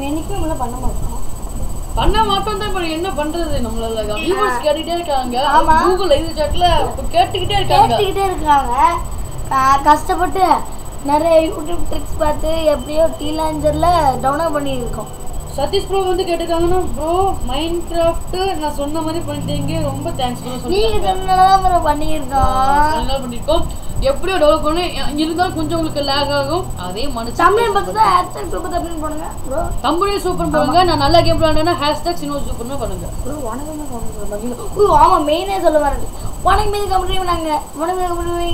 நம்ம என்னைக்குமே நம்மள பண்ண மாட்டோம் பண்ண மாட்டோம் தான் இப்ப என்ன பண்றது நம்மளால வியூவர்ஸ் கேட்டுக்கிட்டே இருக்காங்க ஆமா. கூகுள் லைவ் சாட்ல கேட்டுக்கிட்டே இருக்காங்க கேட்டுக்கிட்டே இருக்காங்க க- கஷ்டப்பட்டு நிறைய யூடியூப் ட்ரிக்ஸ் பார்த்து எப்படியோ டீலாஞ்சரில் டவுன்லோட் பண்ணியிருக்கோம் சதீஷ் ப்ரோ வந்து கேட்டிருக்காங்கன்னா ப்ரோ மைண்ட் கிராஃப்ட் நான் சொன்ன மாதிரி பண்ணிட்டீங்க ரொம்ப தேங்க்ஸ் ப்ரோ நீங்க சொன்னதான் ப்ரோ பண்ணியிருக்கோம் நல்லா பண்ணிருக்கோம் எப்படியோ டெவலப் பண்ணி இருந்தாலும் கொஞ்சம் உங்களுக்கு லேக் ஆகும் அதே மனுஷன் தமிழ் பார்த்து தான் ஹேஷ்டாக் சூப்பர் அப்படின்னு பண்ணுங்க ப்ரோ கம்பெனி சூப்பர் பண்ணுங்க நான் நல்லா கேம் விளையாண்டேன்னா ஹேஷ்டாக் சினோ சூப்பர்னு பண்ணுங்க ப்ரோ உனக்கு என்ன கம்பெனி பண்ணுங்க ஓ ஆமாம் மெயினே சொல்ல வரது உனக்கு மீது கம்பெனி பண்ணாங்க உனக்கு கம்பெனி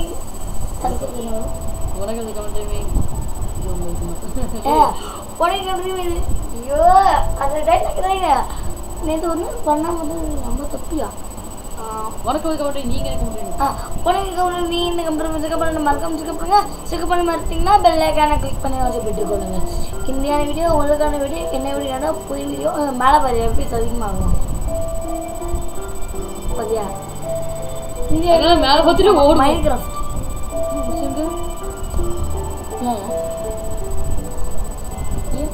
உனக்கு அந்த கமெண்ட் ஏ உனக்கு கம்பெனி மீது ஐயோ அந்த டைலாக் தாங்க நேற்று ஒன்று பண்ணாமல் வந்து நம்ம தப்பியா ஆ, உனக்கு வந்து கமெண்ட் நீங்க எனக்கு கமெண்ட் ஆ, உனக்கு கம்பெனி நீ இந்த கம்பெனி இதுக்கப்புறம் நம்ம மறக்காம செக் பண்ணுங்க செக் பண்ணி மறுத்தீங்கன்னா பெல் ஐக்கானை கிளிக் பண்ணி வச்சு பெற்றுக்கொள்ளுங்க இந்தியான வீடியோ உங்களுக்கான வீடியோ என்ன வீடியோ புது வீடியோ மேலே பாரு எப்படி அதிகமாகும் பாத்தியா அதனால மேல பார்த்துட்டு ஓடும். மைண்ட் கிராஃப்ட் ஏன் ஏன்?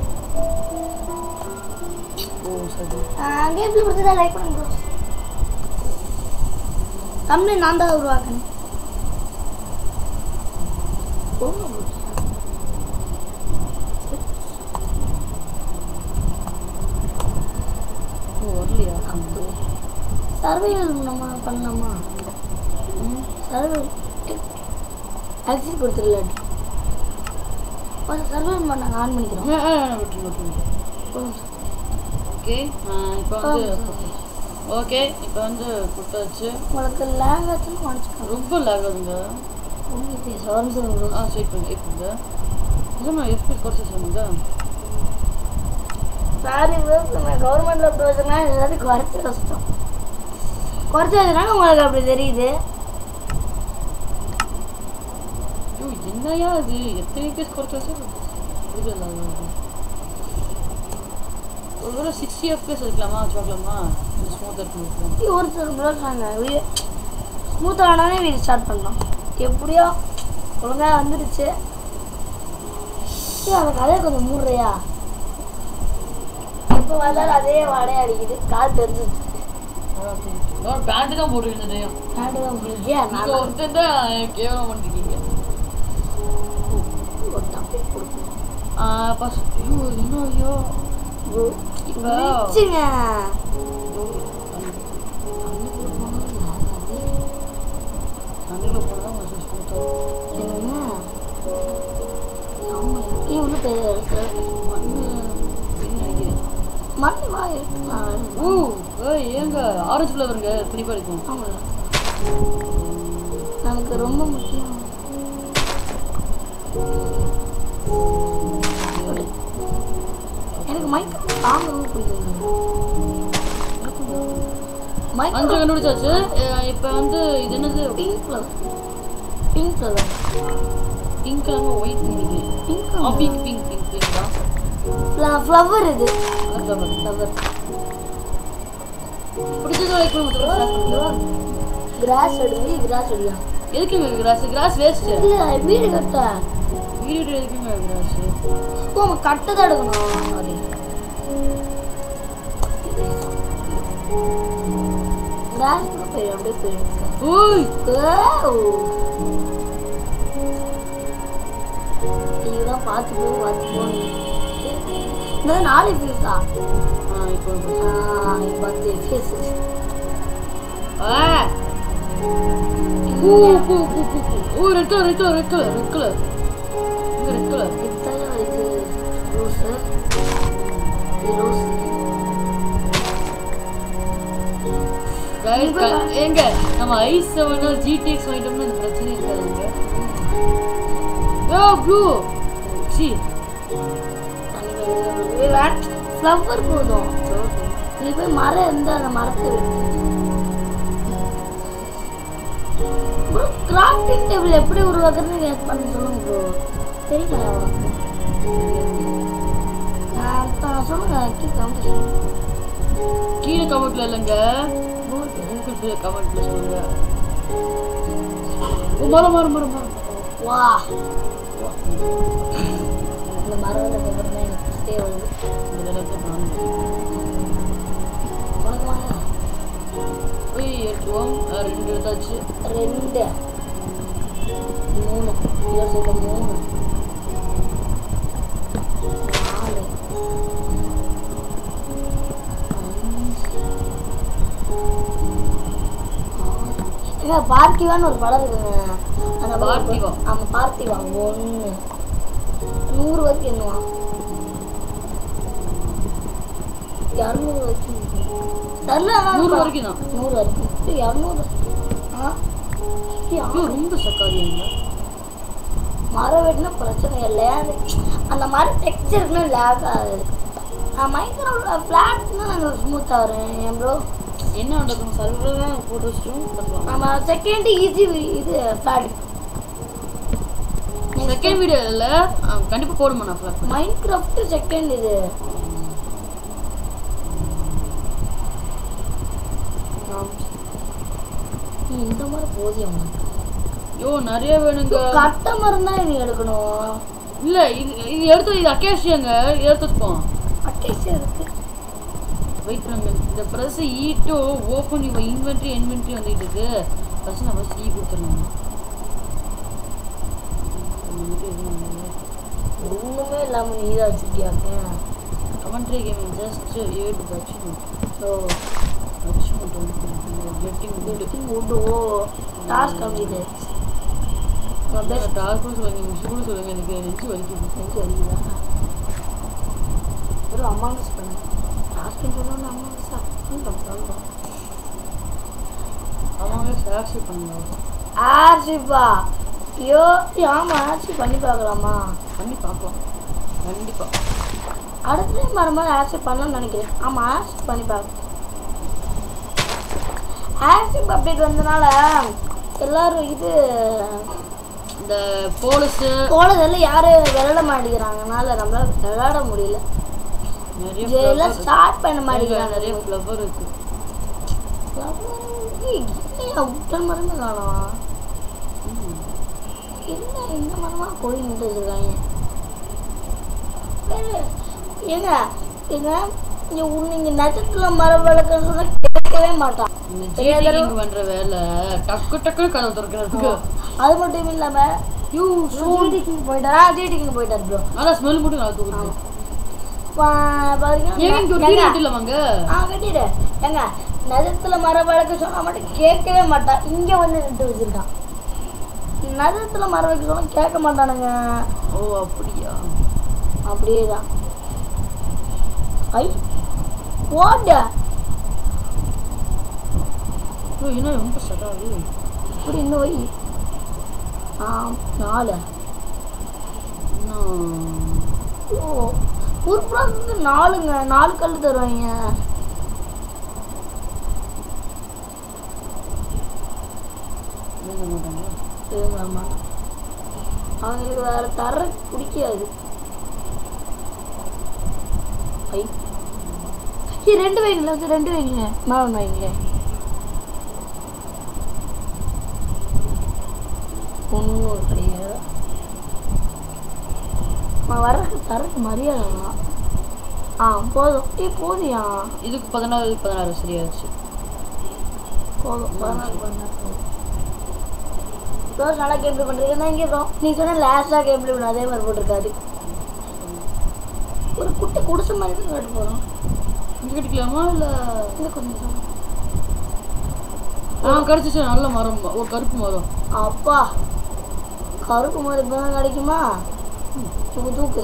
ஓ சரி ஆ, கேம்ல பிடிச்சதா லைக் பண்ணுங்க bro. கம்பெனி நான் தான் உருவாக்கினேன் ஓ, ஓ வரலையா சர்வைவல் நம்ம பண்ணலாமா சர்வைவல் ஆக்சிஸ் கொடுத்துடல சர்வைவல் பண்ணாங்க ஆன் பண்ணிக்கிறோம் ஆ, ஆ, விட்டுரு விட்டுரு ஓகே இப்போ வந்து ஓகே இப்போ வந்து கொடுத்தாச்சு உங்களுக்கு லேங்குவேஜ் மன்னிச்சுக்கோங்க ரொம்ப லேக் ஆகுங்க உங்களுக்கு சவரம் சொல்லுங்க ஆ சரி பண்ணுங்க இருக்குங்க நிஜமா எப்படி குறைச்சி சொல்லுங்க சாரி கவர்மெண்ட்ல அப்படி வச்சுனா எல்லாத்தையும் குறைச்சி கஷ்டம் குறைச்சி வச்சனால உங்களுக்கு அப்படி தெரியுது ஐயோ என்னையா இது எத்தனை பேஸ் குறைச்சாச்சு புரியல ஒருவேளை சிக்ஸ்டி எஃப்பிஎஸ் இருக்கலாமா வச்சுக்கலாமா ஸ்மூத்தாக இருக்கும் இது ஒரு சில பிள்ளைங்க வீடியோ ஸ்மூத் ஆனாலே வீடு ஸ்டார்ட் பண்ணோம் எப்படியோ ஒழுங்கா வந்துடுச்சு ஏய், அந்த கதையை கொஞ்சம் மூடுறியா எப்போ வந்தாலும் அதே வாடையா அடிக்குது கால் தெரிஞ்சிச்சு பேண்ட் தான் போட்டுருக்கேன் டைம் நாட்டு தான் முடிஞ்சியா நீங்க நான் ஒருத்தன் தான் கேவலம் பண்ணிருக்கீங்க கொடுத்தான் கொடுக்கணும் ஆ பஸ் ஐயோ என்ன ஐயோ இப்போ வச்சுங்க தண்ணியில் போனால் கொஞ்சம் ஸ்மூத்தாக என்னங்க ஆமா இவ்வளோ பெரிய இருக்கு மண்ணு அப்படின்னு நினைக்கிறேன் மண் வா எடுக்கலாம் ஓ ஏய் ஏங்க ஆரஞ்சு ஃப்ளவருங்க துணிப்பா இருக்கும் ஆமாம் நமக்கு ரொம்ப முக்கியம் எனக்கு மைக் சாங் ரொம்ப பிடிக்கும் மைக் அஞ்சு கண்டுபிடிச்சாச்சு இப்போ வந்து இது என்னது pink flower pink flower pink colour white நினைக்கிறேன் பிங்க் ஆ பிங்க் பிங்க் பிங்க் பிங்க் தான் ஃப்ளவர் இது ஃப்ளவர் ஃப்ளவர் பிடிச்சது லைக் பண்ணுங்க கிராஸ் எடுத்து கிராஸ் எடுயா எதுக்குங்க கிராஸ் கிராஸ் வேஸ்ட் இல்லை வீடு கட்ட வீடியோ எதுக்குங்க கிராஸ் ஓ நம்ம கட்டு தான் எடுக்கணும் சாரி கிராஸ் கூட போய் அப்படியே போயிருக்கு ஓய் இதெல்லாம் பார்த்து போ பார்த்து போ இந்த நாலு ஃபீஸா ஆ இப்போ பத்து ஃபீஸ் ஆ ஊ பூ பூ பூ பூ ஓ red colour red colour red colour red colour red colour இத்தனை இது ரோஸு இது ரோஸ் Guys, க- ஏங்க நம்ம ஐ செவனோ ஜிடிஎக்ஸ் வாங்கிட்டோம்னா இந்த பிரச்சனை இருக்காதுங்க ஓ ப்ளூ சி ஃப்ளவர் போதும் நீ போய் மரம் இருந்தா அந்த மரத்தை ப்ரோ கிராஃப்டிங் டேபிள் எப்படி உருவாக்குறதுன்னு கேஸ் பண்ண சொல்லுங்க ப்ரோ தெரியுமா உனக்கு நான் தான் சொல்லுங்க கேட்காம கீழே கமெண்ட்ல இல்லைங்க கூகுள் கமெண்ட்ல சொல்லுங்க ஓ மரம் மரம் மரம் மரம் வா இந்த மரம் பேப்பர் தான் எனக்கு பார்த்தே வருது இந்த இடத்துல நானு உனக்கு வாங்க போய் எடுத்துவோம் அஹ் ரெண்டு எடுத்தாச்சு ரெண்டு மூணு இவர் சொல்ல மூணு நாலு ஏங்க பார்த்திவான்னு ஒரு படம் இருக்குங்க அந்த படம் பார்த்திவா? ஆமா பார்த்திவா ஒன்று நூறு வரைக்கும் என்னவா இரநூறு வரைக்கும் தெரில நூறு வரைக்கும் தான் நூறு வரைக்கும் இது இரநூறு ஆ இது ஐயோ ரொம்ப சக்காரியாங்க மரம் வெட்டினா பிரச்சனை இல்லை அது அந்த மாதிரி டெக்ஸ்சருக்குன்னு லேக் ஆகுது நான் மைக்ரோ ஃப்ளாட்னா நாங்கள் ஸ்மூத்தாக வரும் என் ப்ரோ என்ன பண்ணுறது சர்வர் தான் போட்டு வச்சிட்டோம் பண்ணலாம் நம்ம செகண்ட் ஈஸி இது ஃப்ளாட் செகண்ட் வீடியோவில் கண்டிப்பாக போடுமா நான் ஃப்ளாட் மைண்ட் கிராஃப்ட் செகண்ட் இது ஆம். ம், இந்த மாதிரி போதியம் ஐயோ நிறைய வேணுங்க கட்ட மரம் தான் நீ எடுக்கணும் இல்லை இது இது எடுத்து இது அக்கேஷியாங்க எடுத்துப்போம் அட்லீஸ்ட் இருக்கு வெயிட் பண்ணுங்க இந்த press E to open your inventory inventory வந்துட்டு இருக்கு ஃபர்ஸ்ட் நம்ம ஈ கொடுத்துடணும் ஒன்றுமே இல்லாமல் நீ தான் வச்சுருக்கியாக்க commentary gaming just ate achievement oh achievement getting good Getting wood, oh, task completed. Uh, best டார்க்கும் சொல்லுங்க மிஷ் கூட சொல்லுங்க எனக்கு நெஞ்சு வலிக்குது நெஞ்சு வலிக்குதா? ஒரு அம்மாங்க பண்ணு டாஸ்க்கு சொன்னோன்னு அம்மாங்க சொல்றோம் சொல்றோம் அவங்க சாக்ஸி பண்ணலாம் ஆர்சிப்பா ஐயோ ஆமாம் ஆர்சி பண்ணி பார்க்கலாமா பண்ணி பார்க்கலாம் கண்டிப்பாக அடுத்த மரம் மாதிரி ஆர்சி பண்ணலாம்னு நினைக்கிறேன் ஆமாம் ஆர்சி பண்ணி பார்க்கலாம் ஆர்சிப் அப்டேட் வந்தனால எல்லாரும் இது இந்த போலீஸு போனதெல்லாம் யாரும் விளையாட மாட்டேங்கிறாங்கனால நம்மளால விளையாட முடியல நிறைய இதெல்லாம் flower ஸ்டார்ட் பண்ண இருக்கு. மாட்டேங்கிறாங்க நிறைய ஃப்ளவர் இருக்கு உட்டன் மரமே காணும் ம். என்ன இந்த மரமா கொடி நின்று வச்சிருக்காங்க வேற, ஏங்க ஏங்க இங்க உன் நீங்க நட்சத்திர மரம் வளர்க்கன்னு சொன்னா கேட்கவே மாட்டான் இந்த பெரிய தடவை- ஜிடிங் பண்ற வேலை டக்கு டக்குன்னு கதவு திறக்கிறதுக்கு அது மட்டும் இல்லாம யூ ஜிடிக்கு போயிட்டாரா ஜிடிக்கு போயிட்டார் ப்ரோ நல்லா ஸ்மெல் மட்டும் நல்லா தூக்குது ஏங்க இங்க ஒரு வீடு பாத்தீங்கன்னா கட்டில வாங்க ஆ கட்டிடு ஏங்க நகரத்துல மரம் வளர்க்க சொன்னா மட்டும் கேட்கவே மாட்டான் இங்க வந்து நின்று வச்சிருக்கான் நகரத்துல மரம் வைக்க சொன்னா கேட்க மாட்டானுங்க ஓ அப்படியா அப்படியே தான் ஐ ஓட ஓ என்ன ரொம்ப சடாது இப்படி இன்னும் வை ஆ நாலு இன்னும் ஓ ஒரு ப்ராசஸ்க்கு நாலுங்க நாலு கல் தருவாங்க வேங்க மாட்டாங்க ஆமா அவங்களுக்கு வேற தர பிடிக்காது ஐ ஏய், ரெண்டு வைங்களேன் வச்சு ரெண்டு வைங்க மேம் வைங்களேன் ஒன்றும் கிடையாது நான் வர்றதுக்கு தரக்கு மரியாதை தான். ஆ போதும் ஏ போதியா இதுக்கு பதினாறு பதினாறு சரியாச்சு போதும் பதினாறு பதினாறு போதும் ரோஸ் நல்லா கேம் ப்ளே பண்ணுறீங்க தான் இங்கே ப்ரோ நீ சொன்ன லாஸ்ட்டாக கேம் ப்ளே பண்ண அதே மாதிரி போட்டிருக்காரு ஒரு குட்டி குடிசை மாதிரி தான் கட்டு போகிறோம் இங்க கட்டிக்கலாமா இல்லை இது கொஞ்சம் ஆ கிடச்சிச்சு நல்ல மரம் ஒரு கருப்பு மரம் அப்பா கருப்பு மாதிரி இப்போ தான் கிடைக்குமா தூக்கு தூக்கு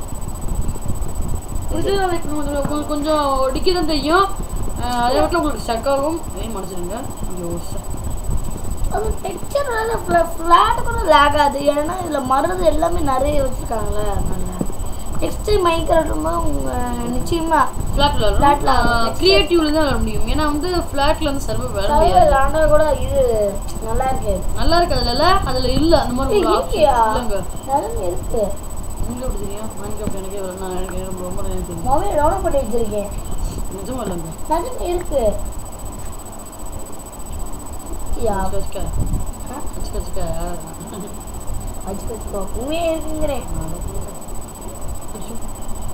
இது வைக்கணும் இதுல கொ- கொஞ்சம் டிக்கி தான் தெரியும் அஹ் அதே மட்டும் உங்களுக்கு ஸ்டக்காகும் ஏன் மன்னிச்சிடுங்க ஐயோ ச- அது டெக்ஸ்சர் வேலை ஃப்ளாட் கூட லேக் ஆகுது ஏன்னா இதில் மருந்து எல்லாமே நிறைய வச்சுருக்காங்களே அதனால டெக்ஸ்டைல் மைக்ரோட்டுமா உங்கள் நிச்சயமாக ஃப்ளாட்ல Flatல வரும் வரும். கிரியேட்டிவ்ல தான் வர முடியும் ஏன்னா வந்து ஃப்ளாட்ல வந்து சர்வர் வர முடியாது சர்வர் ஆனால் கூட இது நல்லா இருக்கு நல்லா இருக்கு அதுல அதுல இல்ல அந்த மாதிரி ஏய், ஒரு option இல்லையா? இல்லைங்க நல்லா இருக்கு உங்களுக்கு எப்படி தெரியும் மைன்கிராஃப்ட் எனக்கே வரல நான் எனக்கு எனக்கு ரொம்ப நேரம் தெரியும் மொபைல் டவுன்லோட் பண்ணி வச்சிருக்கேன் நிஜமா இல்லைங்க நிஜமே இருக்கு யா வச்சுக்க வச்சுக்க வச்சுக்க வச்சுக்க வச்சு வச்சுக்கோ உண்மையே இருக்குங்கிறேன் ஐயோ.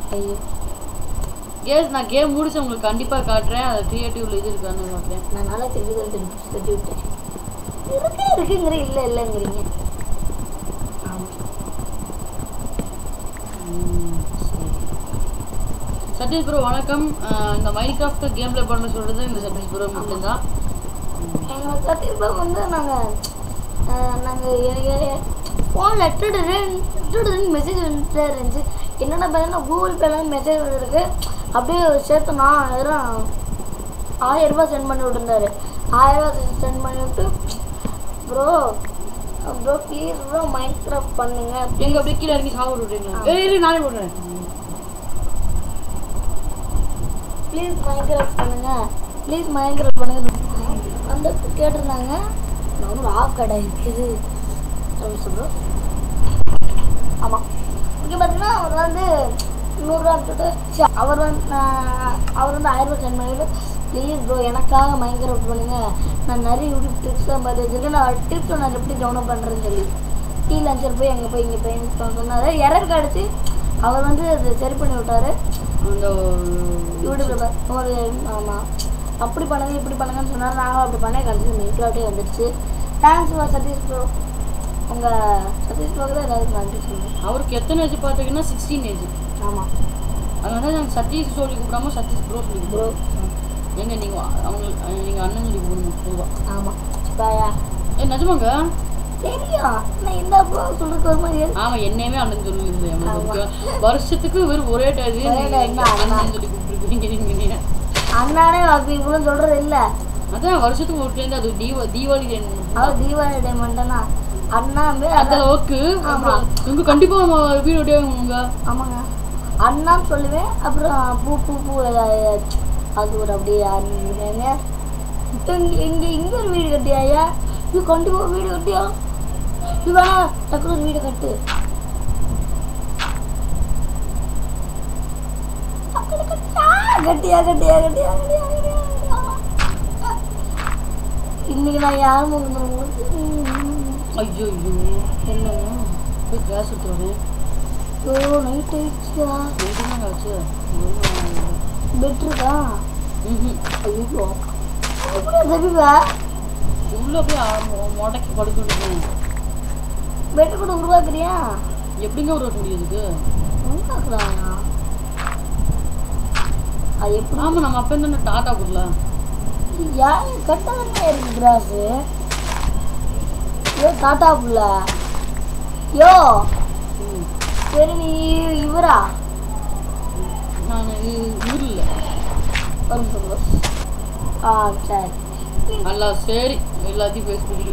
ஐயோ கேஸ் நான் கேம் முடிச்சு உங்களுக்கு கண்டிப்பாக காட்டுறேன் அது கிரியேட்டிவ்ல இது இருக்கான்னு காட்டுறேன் நான் நல்லா திருப்பி தான் திருப்பி தட்டி விட்டேன் இருக்கு இருக்குங்கிற இல்லை இல்லைங்கிறீங்க ஆமாம் சதீஷ் ப்ரோ வணக்கம் அஹ் இந்த மைன்கிராஃப்ட் கேம் ப்ளே பண்ண சொல்றது இந்த சதீஷ் ப்ரோ மட்டும்தான் எங்களுக்கு கண்டிப்பாக வந்து நாங்கள் நாங்கள் ஃபோனில் லெட்டர் மெசேஜ் வந்துட்டே இருந்துச்சு என்னென்ன பார்த்தீங்கன்னா கூகுள் பேல மெசேஜ் வந்துருக்கு அப்படியே சேர்த்து நான் வெறும் ஆயிரம் ரூபாய் சென்ட் பண்ணி விட்டுருந்தாரு ஆயிரம் ரூபாய் சென்ட் பண்ணி விட்டு bro bro please bro Minecraft பண்ணுங்க எங்க அப்படியே கீழே இறங்கி சாப்பிட விடுறீங்களா ஏய் இரு, நானே போடுறேன் ப்ளீஸ் மைண்ட் கிராஃப்ட் பண்ணுங்க ப்ளீஸ் மைண்ட் கிராஃப்ட் பண்ணுங்க வந்து கேட்டிருந்தாங்க நான் ஒரு ஆஃப் கடை இருக்குது அப்படின்னு சொல்கிறோம் ஆமாம் இங்கே பார்த்தீங்கன்னா அவர் வந்து நூறுரூவா அனுப்பிட்டு ச்சே, அவர் வந்து நான் அவர் வந்து ஆயிரம் ரூபாய் சென்ட் பண்ணிட்டு ப்ளீஸ் ப்ரோ எனக்காக மைண்ட் கிராஃப்ட் பண்ணுங்க நான் நிறைய யூடியூப் டிப்ஸ் தான் பார்த்து வச்சிருக்கேன் நான் டிப்ஸ் நான் எப்படி டவுன்லோட் பண்ணுறேன்னு சொல்லி டீ லஞ்சர் போய் அங்கே போய் இங்கே போய் சொன்னார் எரர் கிடச்சி அவர் வந்து அது சரி பண்ணி விட்டாரு அந்த யூடியூப்ல பா- ஒரு ஆமாம் அப்படி பண்ணுங்க இப்படி பண்ணுங்கன்னு சொன்னார் நாங்களும் அப்படி பண்ண கடைசி மெயின்கிராஃப்டே வந்துடுச்சு தேங்க்ஸ் ஃபார் சதீஷ் ப்ரோ உங்கள் சதீஷ் ப்ரோக்கு தான் எல்லாருக்கும் நன்றி சொல்லுங்கள் அவருக்கு எத்தனை ஏஜ் பார்த்தீங்கன்னா சிக்ஸ்டீன் ஏஜ் ஆமாம் அதனால நாங்கள் சதீஷ் சொல்லி கூப்பிடாம சதீஷ் ப்ரோ சொல்லி ப்ரோ கூப்பிடுவோம் எங்க நீங்க அவங்க நீங்க அண்ணன் சொல்லி கூப்பிடணும் பொதுவாக ஆமாம் பாயா ஏ நிஜமாங்க தெரியும் நான் இந்த ப்ரோ சொல்றதுக்கு ஒரு மாதிரி இருக்கு. ஆமா என்னையுமே அண்ணன் சொல்லி ஆமா. இருந்தேன் வருஷத்துக்கு வெறும் ஒரே டைம் ஒரே time தான் அண்ணா. அண்ணன் சொல்லி கூப்பிட்டுருக்கீங்க நீங்க அண்ணானே அப்படி இவ்வளோ சொல்கிறது இல்லை அதான் வருஷத்துக்கு ஒரு டைம் அது தீபா தீபாவளி டைம் அவர் தீபாவளி டைம் மட்டும்னா அண்ணா வந்து அந்த அளவுக்கு ஆமா. இங்க கண்டிப்பா நம்ம வீடியோ டே உங்க ஆமாங்க அண்ணான்னு சொல்லுவேன் அப்புறம் பூ பூ பூ ஏதாவது அது ஒரு அப்படியே அண்ணங்க இங்கே இங்கே இங்கே ஒரு வீடு கட்டியாயா இது கண்டிப்பாக வீடு கட்டியா இது வேணா டக்குனு ஒரு வீடு கட்டு டக்குனு கட்டியா கட்டியா கட்டியா கட்டியா கட்டியா கட்டியா கட்டியா. இன்னைக்கு நான் யாரும் உங்களுக்கு ஐயோ ஐயோ என்னங்க போய் கிளாஸ் எடுத்து வரேன் ஓ நைட் ஆயிடுச்சா எதுனா ஆச்சு பெட் இருக்கா ம்ஹும். ஐயோ எப்படி தெரியுவா உள்ள போய் ஆ- மொ- முடக்கி படுக்கணும் பெட் கூட உருவாக்குறியா எப்படிங்க ஒரு முடியுதுக்கு உருவாக்குறாங்க அது எப்படி ஆமா நம்ம அப்ப என்ன டாட்டா போடலாம் யார் கட்டதானே இருக்கு கிராஸு யோ டாட்டா புள்ள யோ ம். சரி நீ இவரா நான் ஊர்ல ஒரு நிமிஷம் bro. ஆ சரி நல்லா சரி எல்லாத்தையும் பேசிக்கிட்டு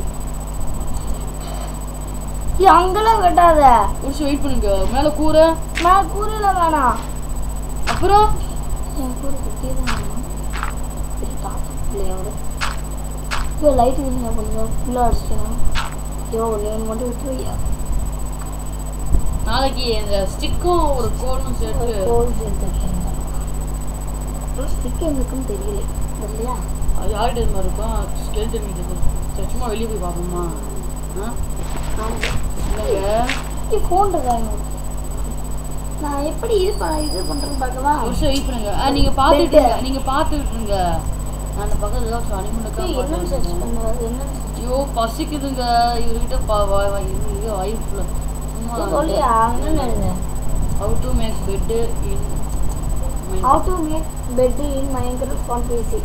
ஏய், அங்கெல்லாம் கட்டாத ஒரு வெயிட் பண்ணுங்க மேல கூரை நான் கூரையில வேணாம் அப்புறம் என் கூரை கட்டியே தான் வேணும் பெரிய டாட்டா பிள்ளையோட ஐயோ லைட் இல்லைங்க கொஞ்சம் ஃபுல்லாக அடிச்சிட்டேன் ஐயோ ஒன்று மட்டும் விட்டு வையா நாளைக்கு இந்த ஸ்டிக்கும் ஒரு கோலும் சேர்த்து கோல் சேர்த்துருக்கேன் ஸ்டிக் எங்களுக்கும் தெரியல இல்லையா அது யார்கிட்ட இது மாதிரி இருக்கும் ஸ்கெல்டன் மீது சரி சும்மா வெளியே போய் பார்ப்போமா ஆ இல்லைங்க இப்படி ஃபோன் இருக்கா எனக்கு நான் எப்படி இது பண்ண இது பண்ணுறேன்னு பார்க்கவா ஒரு நிமிஷம் வெயிட் பண்ணுங்க ஆ, நீங்க பார்த்துட்டு Bed. இருங்க. நீங்க பார்த்துட்டு இருங்க நான் அந்த பக்கத்துல ஏதாவது அனிமலுக்கா ஏய், என்னன்னு சர்ச் பண்ணுவது என்னன்னு ஐயோ பசிக்குதுங்க இவர்கிட்ட பா வா வா இது இது வாய்ப்புல சும்மா சொல்லியா என்னன்னு எழுது how to make bed in how to make bed in மைக்ரோஃப் on PC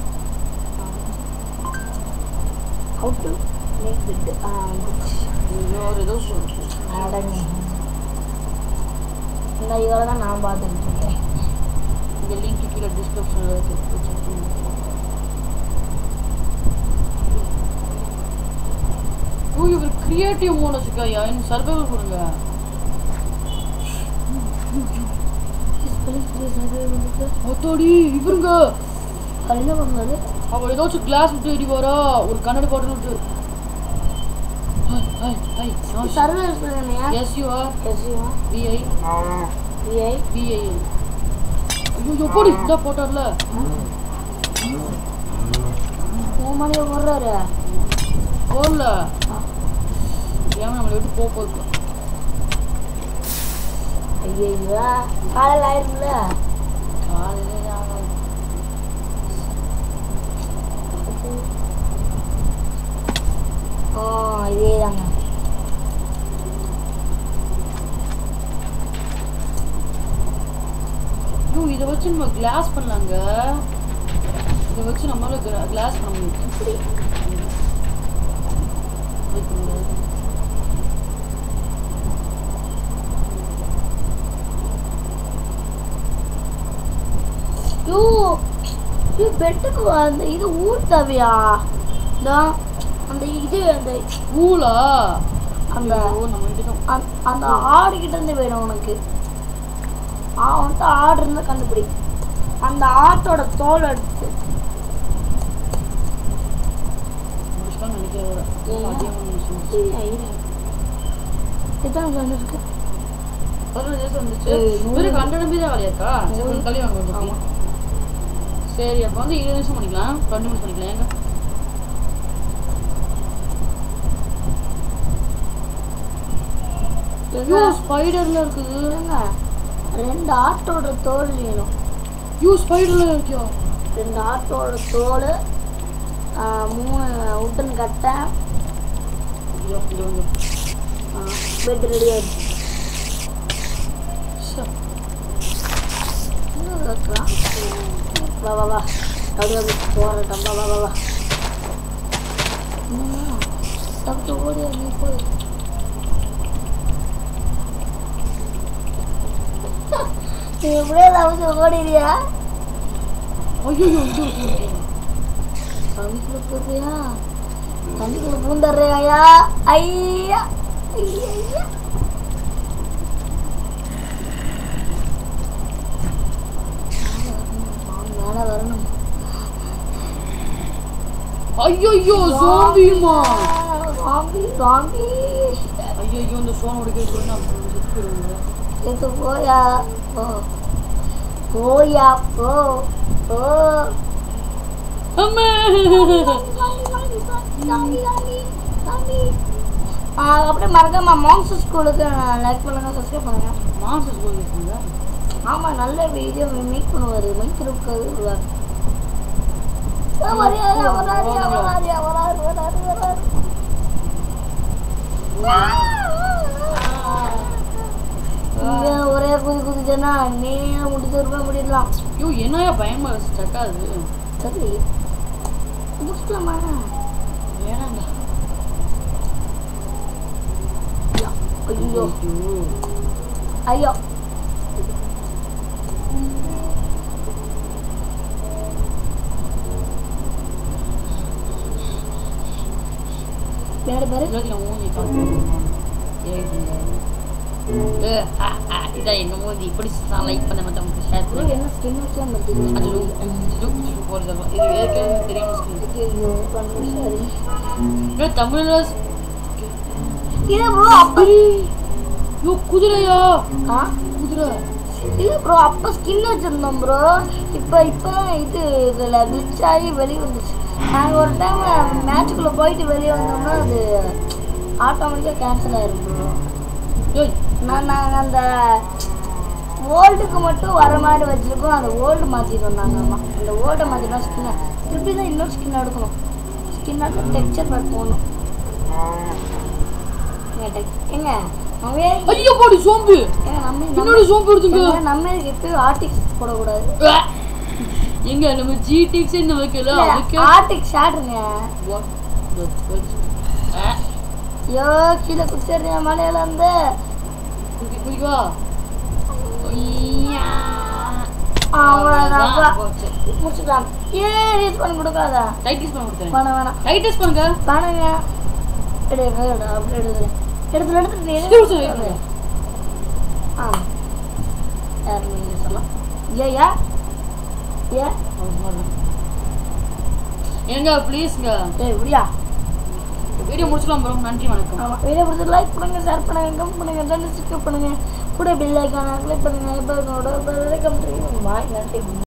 how to make bed இன்னொரு ஏதோ சொல்லு. அடங்க இந்த இவரை தான் நான் பார்த்துக்கிட்டு இருக்கேன் இந்த லிங்க் கீழே டிஸ்கிரிப்ஷனில் இருக்கு செக் பண்ணுங்க ஓ இவர் கிரியேட்டிவ் மோட் வச்சுக்காயா எனக்கு சர்வைவல் கொடுங்க ஒத்தோடி இவருங்க அவர் என்ன பண்ணுறது அவ ஏதாச்சும் கிளாஸ் விட்டு எரிவாரா ஒரு கண்ணாடி பாட்டில் விட்டு சர்வர் சொல்லுங்கய்யா S U R SU VI VI VIL ஐயோ எப்படி இதா போட்டார்ல மூணு மணியை போடுறாரு போடல ஏன் நம்மளை விட்டு போக போகுது ஐயா காலையில் ஆயிரும்ல காலையில ஆகாது. ஆ இதே தாங்க ஐயோ, இதை வச்சு நம்ம கிளாஸ் பண்ணலாங்க இதை வச்சு நம்மளால கிளாஸ் பண்ண முடியும் இப்படி Wait பண்ணுங்க. யோ யோ பெட்டுக்கு அந்த இது ஊர் தேவையா இந்த அந்த இது அந்த ஊலா அந்த ஐயோ, நம்ம விட்டுட்டோம். அந்த- அந்த ஆடு கிட்ட இருந்து வேணும் உனக்கு ஆ வந்து ஆடு இருந்தா கண்டுபிடி அந்த ஆட்டோட தோல் எடுத்து முடிச்சுட்டான்னு நினைக்கிறேன் இதோட. ஏன்? அதிகமான விஷயம். இரு, இரு. எத்தனை வந்துருக்கு பதினஞ்சு வயசு வந்துச்சு. ஏய், நூறு. வெறும் hundred MB தான் வேலையா இருக்கா? சரி, கொஞ்சம் தள்ளி வாங்க கொஞ்சம். ஆமா. சரி அப்போ வந்து இருபது நிமிஷம் பண்ணிக்கலாம் ரெண்டு நிமிஷம் பண்ணிக்கலாம் ஏங்க ஐயோ ஸ்பைடர்ல இருக்குது என்னங்க ரெண்டு ஆட்டோட தோல் வேணும் ஐயோ ஸ்பைடர்ல இருக்கியோ ரெண்டு ஆட்டோட தோல் ஆ, மூணு உட்டன் கட்டை ஐயோ இங்க வந்து பெட் ரெடி ஆயிடுச்சு ச்சே. இன்னும் இருக்கலாம் வா வா வா அப்படி அப்படி போகிறட்டம் வா வா வா வா என்னம்மா? தப்பிச்சு ஓடி நீ போய் நீ எப்படியே தப்பிச்சு ஓடிறியா ஐயோ இது இருக்கு. தண்ணிக்குள்ள போடுறியா தண்ணிக்குள்ள பூந்தர்றியா ஐயா ஐயா ஐயா மேலே வரணும் ஐயோ சோம்பியுமா சாம்பி சாம்பி ஐயோ இந்த சோன் உடைக்க சொல்லி நான் செத்து போயிடுவேங்க. இது போயா போ போயா போ போ அம்மா ஆ, அப்படியே மறக்காம மாம்ஸ் ஸ்கூலுக்கு லைக் பண்ணுங்க சப்ஸ்கிரைப் பண்ணுங்க மாசம் ஸ்கூல் இருக்குங்க ஆமா நல்ல வீடியோ மேக் பண்ணுவாரு மைக்ரோக்காக வருவார் வராரு வராரு வராரு வராரு வராரு வராரு இங்க ஒரே குதி குதிச்சேன்னா நீ முடிச்சு ரூபாய் முடிடலாம் ஐயோ என்னையா பயமா ஸ்டக் ஆகுது சரி முடிச்சுக்கலாமா வேணாண்டா ஐயோ ஐயோ ஐயோ பின்னாடி பாரு எல்லாத்தையும் மூஞ்சி காட்டுவோம் இதான் என்ன மூஞ்சி இப்படி நான் லைக் பண்ண மற்றவங்களுக்கு ஷேர் bro, பண்ணி என்ன ஸ்கின் வச்சா மாதிரி அது போகிறது இது ஏற்கனவே தெரியும் skin. ஐயோ கண்ணு சரி ஏ, தமிழ்ல இல்ல ப்ரோ அப்ப யோ குதிரையா ஆ குதிரை இல்ல ப்ரோ அப்ப ஸ்கின் வச்சிருந்தோம் ப்ரோ இப்போ இப்போ இது இதுல glitch ஆகி வெளியே வந்துச்சு நாங்கள் ஒரு டைம் மேட்சுக்குள்ள போயிட்டு வெளியே வந்தோம்னா அது ஆட்டோமேட்டிக்காக கேன்சல் ஆயிரும் ப்ரோ ஏய் நான் நாங்கள் அந்த ஓல்டுக்கு மட்டும் வர மாதிரி வச்சிருக்கோம் அந்த ஓல்டு மாற்றிட்டு வந்தாங்க அம்மா அந்த ஓல்டை மாற்றிட்டோம் ஸ்கின்னை திருப்பி தான் இன்னொரு ஸ்கின் எடுக்கணும் ஸ்கின்னாக டெக்ஸ்சர் பேக் போகணும் ஏங்க, tech- ஏங்க நம்ம ஏன் ஐயோ போடி சோம்பு ஏங்க, நம்ம இன்னொரு சோம்பு எடுத்துங்க ஏங்க, நம்ம எப்பயும் ஆர்டிக்ஸ் போடக்கூடாது ஆ! எங்க நம்ம ஜிடிக்ஸ் என்ன வைக்கல அதுக்கு ஆர்டிக் ஷாட்டுங்க What the fuck? ஆ, ஐயோ கீழே குச்சிடுறியா மலையில இருந்து குதி குதிக்கவா ஐயா. அவ்வளோதான் அவ்வளவுதான் போச்சு. முடிச்சுக்கலாம் ஏ ரீச் பண்ணி கொடுக்காத டைட்டிஸ் பண்ண கொடுத்தேன் வேணாம் வேணாம் டைட்டிஸ் பண்ணுங்க வேணாங்க எடு எடு, எடு அப்படி எடுத்து எடுத்து எடுத்து நீ சரி, சரி, சரி. ஆ யார் நீங்க சொல்லலாம் ஏயா ஏ ஏங்க ப்ளீஸ்ங்க ஏய் இப்படியா வீடியோ முடிச்சுக்கலாம் ப்ரோ நன்றி வணக்கம் ஆமாம் வீடியோ பிடிச்சி லைக் பண்ணுங்க ஷேர் பண்ணுங்க கமெண்ட் பண்ணுங்க சப்ஸ்கிரைப் பண்ணுங்க கூட பெல் ஐக்கான கிளிக் பண்ணுங்க இப்போ கமெண்ட் பாய் நன்றி